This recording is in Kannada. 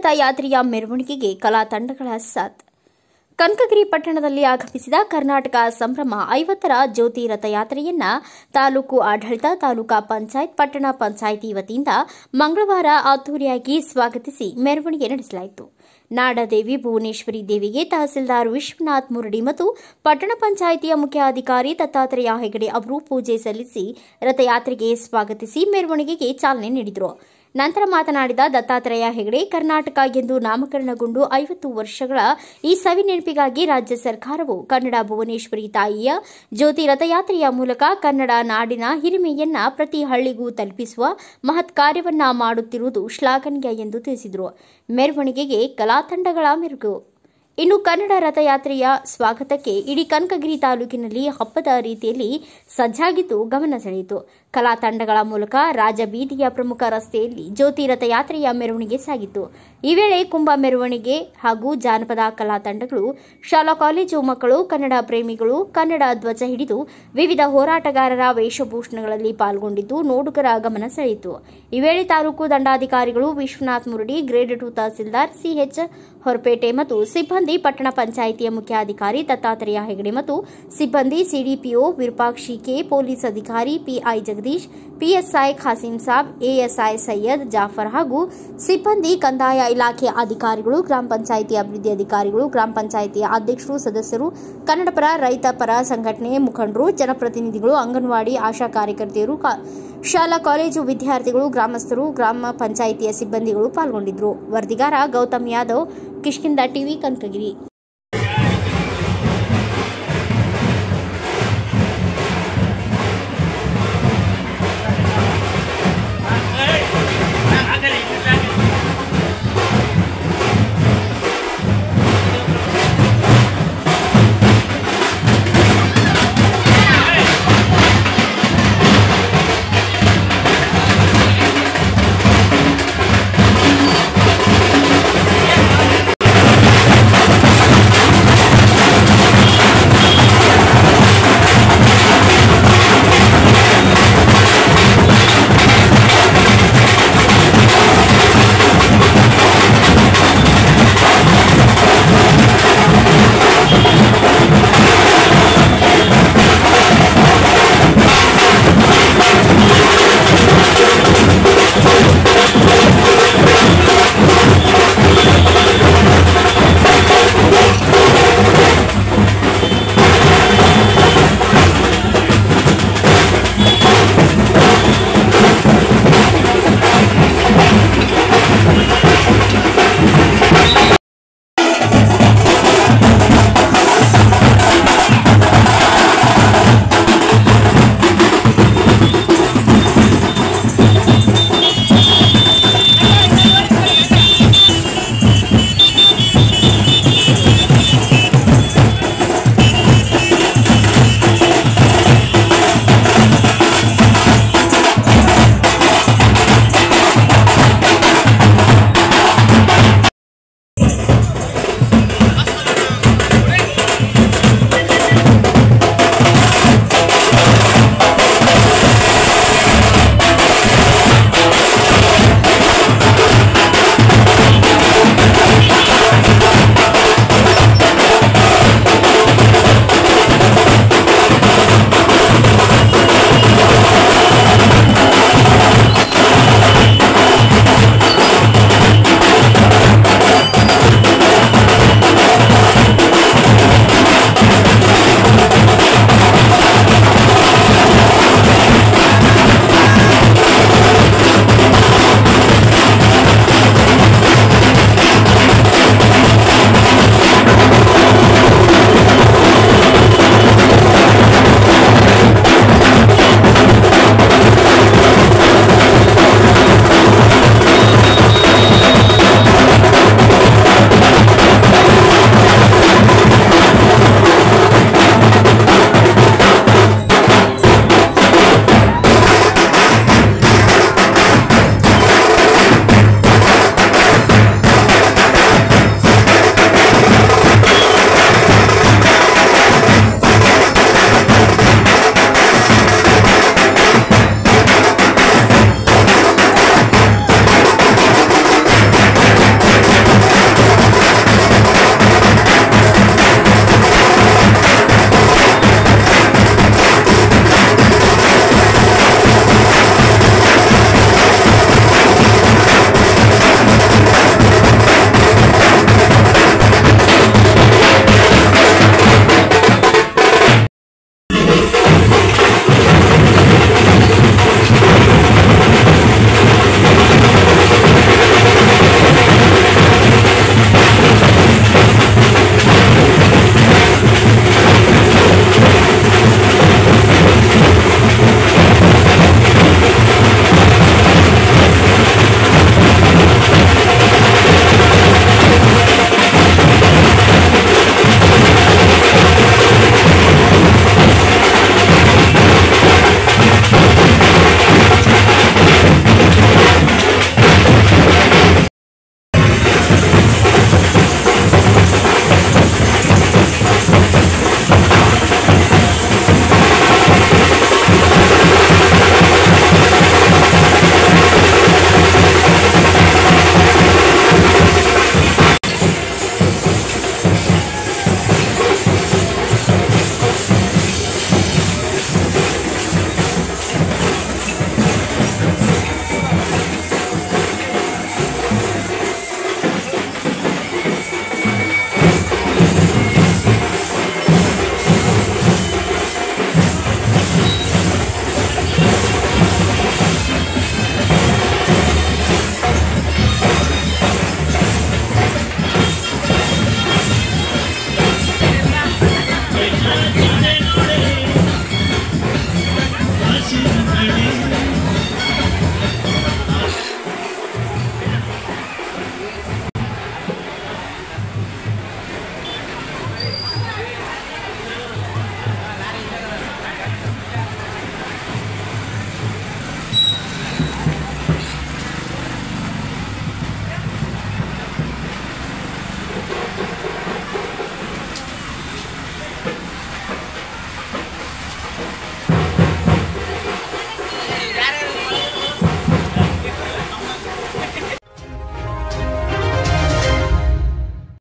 ರಥಯಾತ್ರೆಯ ಮೆರವಣಿಗೆಗೆ ಕಲಾ ತಂಡಗಳ ಸಾಥ್ ಕನಕಗಿರಿ ಪಟ್ಟಣದಲ್ಲಿ ಆಗಮಿಸಿದ ಕರ್ನಾಟಕ ಸಂಭ್ರಮ ಐವತ್ತರ ಜ್ಯೋತಿ ರಥಯಾತ್ರೆಯನ್ನ ತಾಲೂಕು ಆಡಳಿತ ತಾಲೂಕಾ ಪಂಚಾಯತ್ ಪಟ್ಟಣ ಪಂಚಾಯಿತಿ ವತಿಯಿಂದ ಮಂಗಳವಾರ ಅದ್ದೂರಿಯಾಗಿ ಸ್ವಾಗತಿಸಿ ಮೆರವಣಿಗೆ ನಡೆಸಲಾಯಿತು ನಾಡದೇವಿ ಭುವನೇಶ್ವರಿ ದೇವಿಗೆ ತಹಸೀಲ್ದಾರ್ ವಿಶ್ವನಾಥ್ ಮುರಡಿ ಮತ್ತು ಪಟ್ಟಣ ಪಂಚಾಯಿತಿಯ ಮುಖ್ಯ ಅಧಿಕಾರಿ ದತ್ತಾತ್ರೇಯ ಹೆಗಡೆ ಅವರು ಪೂಜೆ ಸಲ್ಲಿಸಿ ರಥಯಾತ್ರೆಗೆ ಸ್ವಾಗತಿಸಿ ಮೆರವಣಿಗೆಗೆ ಚಾಲನೆ ನೀಡಿದರು ನಂತರ ಮಾತನಾಡಿದ ದತ್ತಾತ್ರೇಯ ಹೆಗಡೆ ಕರ್ನಾಟಕ ಎಂದು ನಾಮಕರಣಗೊಂಡು ಐವತ್ತು ವರ್ಷಗಳ ಈ ಸವಿ ನೆನಪಿಗಾಗಿ ರಾಜ್ಯ ಸರ್ಕಾರವು ಕನ್ನಡ ಭುವನೇಶ್ವರಿ ತಾಯಿಯ ಜ್ಯೋತಿ ರಥಯಾತ್ರೆಯ ಮೂಲಕ ಕನ್ನಡ ನಾಡಿನ ಹಿರಿಮೆಯನ್ನ ಪ್ರತಿ ಹಳ್ಳಿಗೂ ತಲುಪಿಸುವ ಮಹತ್ ಕಾರ್ಯವನ್ನ ಮಾಡುತ್ತಿರುವುದು ಶ್ಲಾಘನೀಯ ಎಂದು ತಿಳಿಸಿದರು ಮೆರವಣಿಗೆಗೆ ಕಲಾ ತಂಡಗಳ ಮೆರುಗು ಇನ್ನು ಕನ್ನಡ ರಥಯಾತ್ರೆಯ ಸ್ವಾಗತಕ್ಕೆ ಇಡೀ ಕನಕಗಿರಿ ತಾಲೂಕಿನಲ್ಲಿ ಹಬ್ಬದ ರೀತಿಯಲ್ಲಿ ಸಜ್ಜಾಗಿದ್ದು ಗಮನ ಸೆಳೆಯಿತು ಕಲಾ ತಂಡಗಳ ಮೂಲಕ ರಾಜಬೀದಿಯ ಪ್ರಮುಖ ರಸ್ತೆಯಲ್ಲಿ ಜ್ಯೋತಿ ರಥಯಾತ್ರೆಯ ಮೆರವಣಿಗೆ ಸಾಗಿತು ಈ ವೇಳೆ ಕುಂಭ ಮೆರವಣಿಗೆ ಹಾಗೂ ಜಾನಪದ ಕಲಾ ತಂಡಗಳು ಶಾಲಾ ಕಾಲೇಜು ಮಕ್ಕಳು ಕನ್ನಡ ಪ್ರೇಮಿಗಳು ಕನ್ನಡ ಧ್ವಜ ಹಿಡಿದು ವಿವಿಧ ಹೋರಾಟಗಾರರ ವೇಷಭೂಷಣಗಳಲ್ಲಿ ಪಾಲ್ಗೊಂಡಿದ್ದು ನೋಡುಗರ ಗಮನ ಸೆಳೆಯಿತು ಈ ವೇಳೆ ತಾಲೂಕು ದಂಡಾಧಿಕಾರಿಗಳು Vishwanath Muradi grade two tahsildar CH Horapete ಮತ್ತು ಸಿಬ್ಬಂದಿ ಪಟ್ಟಣ ಪಂಚಾಯಿತಿಯ ಮುಖ್ಯಾಧಿಕಾರಿ ದತ್ತಾತ್ರೇಯ ಹೆಗಡೆ ಮತ್ತು ಸಿಬ್ಬಂದಿ ಸಿಡಿಪಿಒ ವಿರೂಪಾಕ್ಷಿ ಕೆ ಪೊಲೀಸ್ ಅಧಿಕಾರಿ PI Jagadish PSI Khasim Sab ASI Syed Jafar ಹಾಗೂ ಸಿಬ್ಬಂದಿ ಕಂದಾಯ ಇಲಾಖೆ ಅಧಿಕಾರಿಗಳು ಗ್ರಾಮ ಪಂಚಾಯಿತಿ ಅಭಿವೃದ್ಧಿ ಅಧಿಕಾರಿಗಳು ಗ್ರಾಮ ಪಂಚಾಯಿತಿಯ ಅಧ್ಯಕ್ಷರು ಸದಸ್ಯರು ಕನ್ನಡ ಪರ ರೈತ ಪರ ಸಂಘಟನೆ ಮುಖಂಡರು ಜನಪ್ರತಿನಿಧಿಗಳು ಅಂಗನವಾಡಿ ಆಶಾ ಕಾರ್ಯಕರ್ತೆಯರು ಕಾ- ಶಾಲಾ ಕಾಲೇಜು ವಿದ್ಯಾರ್ಥಿಗಳು ಗ್ರಾಮಸ್ಥರು ಗ್ರಾಮ ಪಂಚಾಯಿತಿಯ ಸಿಬ್ಬಂದಿಗಳು ಪಾಲ್ಗೊಂಡಿದ್ದರು ವರದಿಗಾರ ಗೌತಮ್ ಯಾದವ್ ಕಿಷ್ಕಿಂದ ಟಿವಿ ಕನಕಗಿರಿ